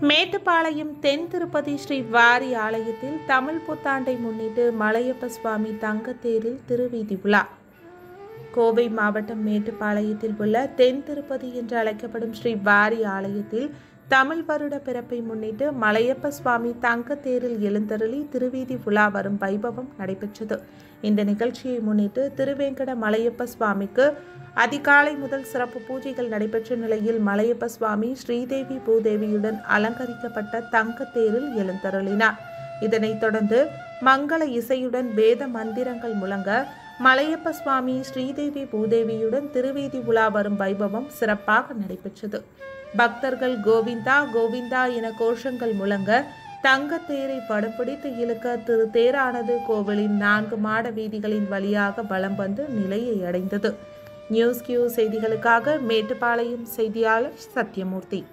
மேட்டுப்பாளையம் தென் திருப்பதி ஸ்ரீ வாரி ஆலயத்தில் தமிழ் புத்தாண்டை முன்னிட்டு மலையப்ப சுவாமி தங்கத்தேரில் திருவீதி உலா கோவை மாவட்டம் மேட்டுப்பாளையத்தில் உள்ள தென் திருப்பதி என்று அழைக்கப்படும் ஸ்ரீ வாரி ஆலயத்தில் தமிழ் வருட பிறப்பை முன்னிட்டு மலையப்ப சுவாமி தங்கத்தேரில் எழுந்தருளி திருவீதி உலா வரும் வைபவம் நடைபெற்றது இந்த நிகழ்ச்சியை முன்னிட்டு திருவேங்கட மலையப்ப சுவாமிக்கு அதிகாலை முதல் சிறப்பு பூஜைகள் நடைபெற்ற நிலையில் மலையப்ப சுவாமி ஸ்ரீதேவி பூதேவியுடன் அலங்கரிக்கப்பட்ட தங்கத்தேரில் எழுந்தருளினார் இதனைத் தொடர்ந்து மங்கள இசையுடன் வேத மந்திரங்கள் முழங்க மலையப்ப சுவாமி ஸ்ரீதேவி பூதேவியுடன் திருவீதி உலா வரும் வைபவம் சிறப்பாக நடைபெற்றது பக்தர்கள் கோவிந்தா கோவிந்தா என கோஷங்கள் முழங்க தங்கத்தேரை படம் பிடித்து இழுக்க திரு தேரானது கோவிலின் நான்கு மாட வீதிகளின் வழியாக வலம் வந்து நிலையை அடைந்தது நியூஸ் கியூ செய்திகளுக்காக மேட்டுப்பாளையம் செய்தியாளர் சத்யமூர்த்தி